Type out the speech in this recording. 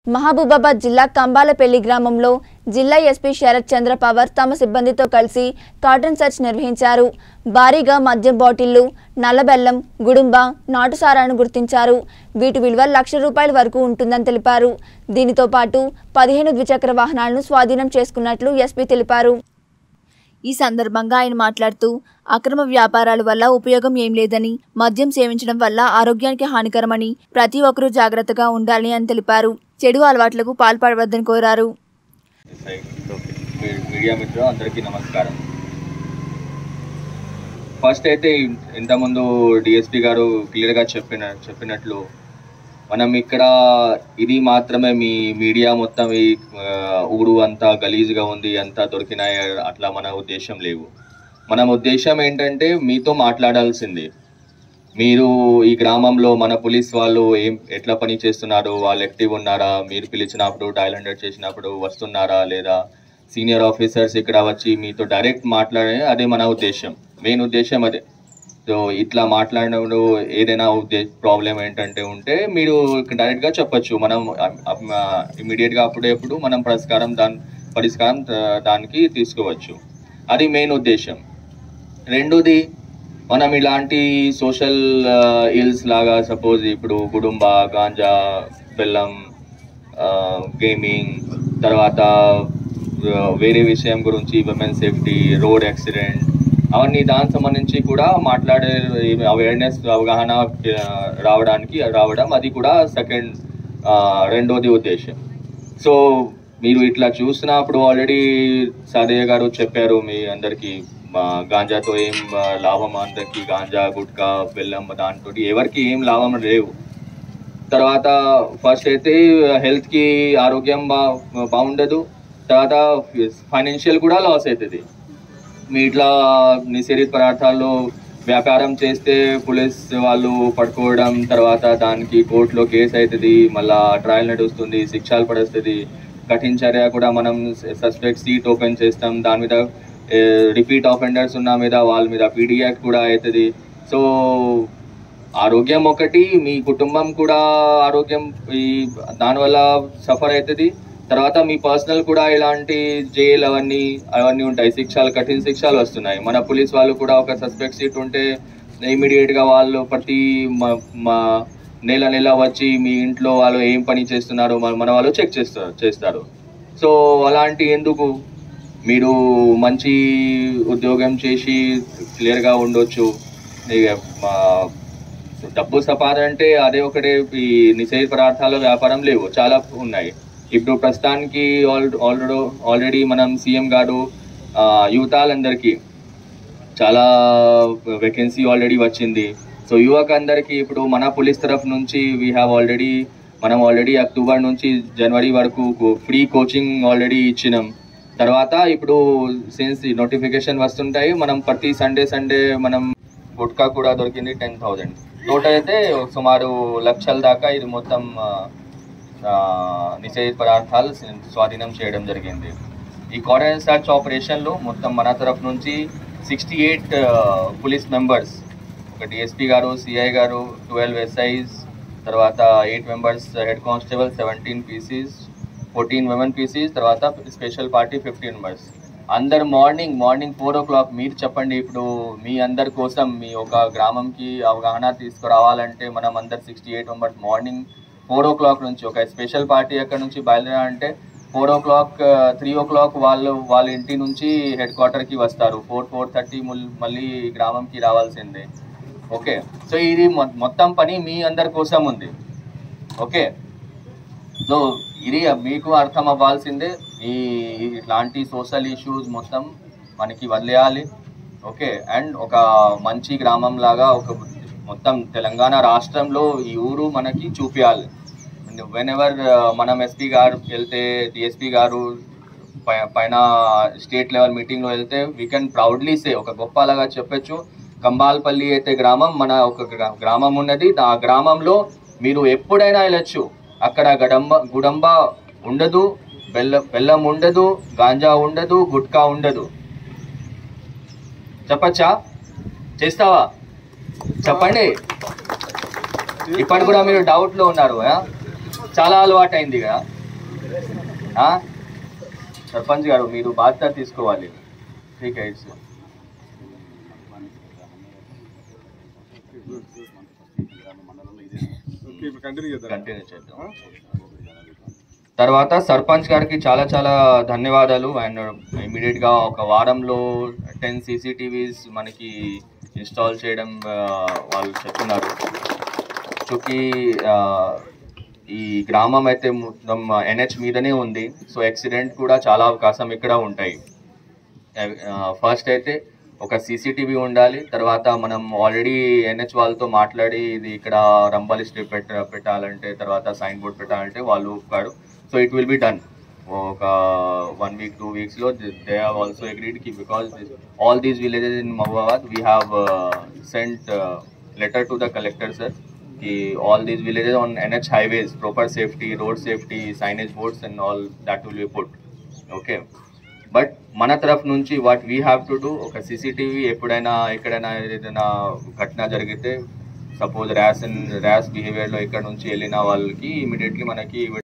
మహబూబాబాద్ జిల్లా కంబాలపల్లి గ్రామంలో జిల్లా ఎస్పీ శరత్ చంద్ర పవర్ తమ సిబ్బందితో కలిసి కాటన్ సెర్చ్ నిర్వహించారు భారీగా మద్యం బాటిళ్లు నల్లబెల్లం గుడుంబ నాటుసారాను గుర్తించారు వీటి విలువ లక్ష రూపాయల వరకు ఉంటుందని తెలిపారు దీనితో పాటు పదిహేను ద్విచక్ర వాహనాలను స్వాధీనం చేసుకున్నట్లు ఎస్పీ తెలిపారు ఈ సందర్భంగా ఆయన మాట్లాడుతూ అక్రమ వ్యాపారాల వల్ల ఉపయోగం ఏం లేదని మద్యం సేవించడం వల్ల ఆరోగ్యానికి హానికరమని ప్రతి ఒక్కరూ జాగ్రత్తగా ఉండాలని అని తెలిపారు చెడు అలవాట్లకు పాల్పడవద్దని కోరారు సై- ఓకే. మీ- మీడియా మిత్రులు అందరికీ నమస్కారం ఫస్ట్ అయితే ఇంతకుముందు డిఎస్పి గారు క్లియర్గా చెప్పిన చెప్పినట్లు మనం ఇక్కడ ఇది మాత్రమే మీ మీడియా మొత్తం ఈ ఆ, ఊరు అంతా గలీజ్గా ఉంది అంతా దొరికినాయి అట్లా మన ఉద్దేశం లేవు మన ఉద్దేశం ఏంటంటే మీతో మాట్లాడాల్సింది మీరు ఈ గ్రామంలో మన పోలీస్ వాళ్ళు ఏం ఎట్లా పని చేస్తున్నారు వాళ్ళు యాక్టివ్ ఉన్నారా మీరు పిలిచినప్పుడు డయల్ హండ్రెడ్ చేసినప్పుడు వస్తున్నారా లేదా సీనియర్ ఆఫీసర్స్ ఇక్కడ వచ్చి మీతో డైరెక్ట్ మాట్లాడే అదే మన ఉద్దేశం మెయిన్ ఉద్దేశం అదే సో ఇట్లా మాట్లాడినప్పుడు ఏదైనా ఉద్దే ప్రాబ్లం ఏంటంటే ఉంటే మీరు డైరెక్ట్గా చెప్పొచ్చు మనం ఇమీడియట్గా అప్పుడే అప్పుడు మనం పరిష్కారం దాని పరిష్కారం ఆ, దానికి తీసుకోవచ్చు అది మెయిన్ ఉద్దేశం రెండోది మనం ఇలాంటి సోషల్ ఇల్స్ లాగా సపోజ్ ఇప్పుడు గుడుంబ గాంజా బెల్లం గేమింగ్ తర్వాత ఆ, వేరే విషయం గురించి విమెన్ సేఫ్టీ రోడ్ యాక్సిడెంట్ అవన్నీ దానికి సంబంధించి కూడా మాట్లాడే అవేర్నెస్ అవగాహన ఆ, రావడానికి రావడం అది కూడా సెకండ్ రెండోది ఉద్దేశం సో మీరు ఇట్లా చూసినప్పుడు ఆల్రెడీ సాదయ్య గారు చెప్పారు మీ అందరికీ మా గాంజాతో ఏం ఆ, లాభం అందరికి గాంజా గుట్కా బెల్లం దాంతో ఎవరికి ఏం లాభం లేవు తర్వాత ఫస్ట్ అయితే హెల్త్ కి ఆరోగ్యం బా బాగుండదు తర్వాత ఫైనాన్షియల్ కూడా లాస్ అవుతుంది మీ ఇట్లా నిషేధిత పదార్థాల్లో వ్యాపారం చేస్తే పోలీస్ వాళ్ళు పట్టుకోవడం తర్వాత దానికి కోర్టులో కేసు అవుతుంది మళ్ళా ట్రయల్ నడుస్తుంది శిక్షలు పడుస్తుంది కఠిన చర్య కూడా మనం సస్పెక్ట్ సీట్ ఓపెన్ చేస్తాం దాని మీద రిపీట్ ఆఫెండర్స్ ఉన్న మీద వాళ్ళ మీద పీడీ యాక్ట్ కూడా అవుతుంది సో ఆరోగ్యం ఒకటి మీ కుటుంబం కూడా ఆరోగ్యం ఈ దానివల్ల సఫర్ అవుతుంది తర్వాత మీ పర్సనల్ కూడా ఇలాంటి జైలు అవన్నీ అవన్నీ ఉంటాయి శిక్షలు కఠిన శిక్షలు వస్తున్నాయి మన పోలీస్ వాళ్ళు కూడా ఒక సస్పెక్ట్ సీట్ ఉంటే ఇమీడియట్ గా వాళ్ళు ప్రతి మ- మా నెల నెల వచ్చి మీ ఇంట్లో వాళ్ళు ఏం పని చేస్తున్నారు మన మన వాళ్ళు చెక్ చేస్తారు చేస్తారు సో అలాంటి ఎందుకు మీరు మంచి ఉద్యోగం చేసి క్లియర్గా ఉండొచ్చు ఇక మా- డబ్బు సంపాదన అంటే అదే ఒకటే ఈ నిషేధ పదార్థాల వ్యాపారం లేవు చాలా ఉన్నాయి ఇప్పుడు ప్రస్తుతానికి ఆల్ ఆల్రెడీ ఆల్రెడీ మనం సీఎం గారు ఆ, యువతాలందరికీ చాలా వేకెన్సీ ఆల్రెడీ వచ్చింది సో యువక అందరికీ ఇప్పుడు మన పోలీస్ తరఫు నుంచి వీ హ్యావ్ ఆల్రెడీ మనం ఆల్రెడీ అక్టోబర్ నుంచి జనవరి వరకు ఫ్రీ కోచింగ్ ఆల్రెడీ ఇచ్చినాం తర్వాత ఇప్పుడు సిన్స్ నోటిఫికేషన్ వస్తుంటాయి మనం ప్రతి సండే సండే మనం గుట్కా కూడా దొరికింది టెన్ థౌజండ్ టోటల్ అయితే సుమారు లక్షల దాకా ఇది మొత్తం ఆ, ఆ, నిషేధిత పదార్థాలు స్వాధీనం చేయడం జరిగింది ఈ కాటన్ సర్చ్ ఆపరేషన్లో మొత్తం మన తరఫు నుంచి సిక్స్టీ ఎయిట్ పోలీస్ మెంబర్స్ ఒక డిఎస్పీ గారు సిఐ గారు ట్వెల్వ్ ఎస్ఐస్ తర్వాత eight members head constable seventeen PCs fourteen women PCs తర్వాత స్పెషల్ పార్టీ ఫిఫ్టీన్ మెంబర్స్ అందరు morning morning four o'clock మీరు చెప్పండి ఇప్పుడు మీ అందరి కోసం మీ ఒక గ్రామంకి అవగాహన తీసుకురావాలంటే మనం అందరు sixty eight members morning four o'clock నుంచి ఒక స్పెషల్ పార్టీ ఎక్కడ నుంచి బయలుదేరాలంటే four o'clock three o'clock వాళ్ళు వాళ్ళ ఇంటి నుంచి హెడ్ క్వార్టర్కి వస్తారు ఫోర్ ఫోర్ థర్టీ మళ్ళీ గ్రామంకి రావాల్సిందే ఓకే సో ఇది మొ- మొత్తం పని మీ అందరి కోసం ఉంది ఓకే సో ఇది మీకు అర్థం అవ్వాల్సిందే ఈ ఇట్లాంటి సోషల్ ఇష్యూస్ మొత్తం మనకి వదిలేయాలి ఓకే అండ్ ఒక మంచి గ్రామం లాగా ఒక మొత్తం తెలంగాణ రాష్ట్రంలో ఈ ఊరు మనకి చూపించాలి వెన్ ఎవర్ మనం ఎస్పీ గారు వెళ్తే డిఎస్పీ గారు పై- పైన స్టేట్ లెవెల్ మీటింగ్లో వెళ్తే వీ కెన్ ప్రౌడ్లీ సే ఒక గొప్పలాగా చెప్పొచ్చు కంబాల్పల్లి అయితే గ్రామం మన ఒక గ్రా- గ్రామం ఉన్నది ఆ గ్రామంలో మీరు ఎప్పుడైనా వెళ్ళొచ్చు అక్కడ గడంబ గుడంబ ఉండదు బెల్లం బెల్లం ఉండదు గాంజా ఉండదు గుట్కా ఉండదు చెప్పచ్చా చేస్తావా చెప్పండి ఇప్పటి కూడా మీరు డౌట్ లో ఉన్నారు ఆ? చాలా అలవాటు అయింది కదా ఆ? సర్పంచ్ గారు మీరు బాధ్యత తీసుకోవాలి ఠీక్ హై ఇట్స్ కంటిన్యూ చేద్దాం కంటిన్యూ చేద్దాం తర్వాత సర్పంచ్ గారికి చాలా చాలా ధన్యవాదాలు అండ్ ఇమీడియట్ గా ఒక వారంలో టెన్ సీసీటీవీస్ మనకి ఇన్స్టాల్ చేయడం ఆ, వాళ్ళు చెప్తున్నారు చూకి ఆ, ఈ గ్రామం అయితే మొత్తం ఎన్హెచ్ మీదనే ఉంది సో యాక్సిడెంట్ కూడా చాలా అవకాశం ఇక్కడ ఉంటాయి ఫస్ట్ అయితే ఒక సీసీటీవీ ఉండాలి తర్వాత మనం ఆల్రెడీ ఎన్హెచ్ వాళ్ళతో మాట్లాడి ఇది ఇక్కడ రంబాలి స్ట్రిప్ పెట్ట పెట్టాలంటే తర్వాత సైన్ బోర్డ్ పెట్టాలంటే వాళ్ళు ఒప్పుకాడు so it will be done ఒక వన్ వీక్ టూ వీక్స్లో దే హ్యావ్ ఆల్సో అగ్రీడ్ కి because all these villages in Mahabubabad we have sent letter to the collector sir कि all these villages on NH highways, proper safety, road safety, signage boards and all that will be put. Okay. But మన తరఫు నుంచి what we have to do ఒక CCTV ఎప్పుడైనా ఎక్కడైనా ఏదైనా ఘటన జరిగితే సపోజ్ ర్యాస్ అండ్ ర్యాస్ బిహేవియర్లో ఇక్కడ నుంచి వెళ్ళిన వాళ్ళకి ఇమీడియట్లీ మనకి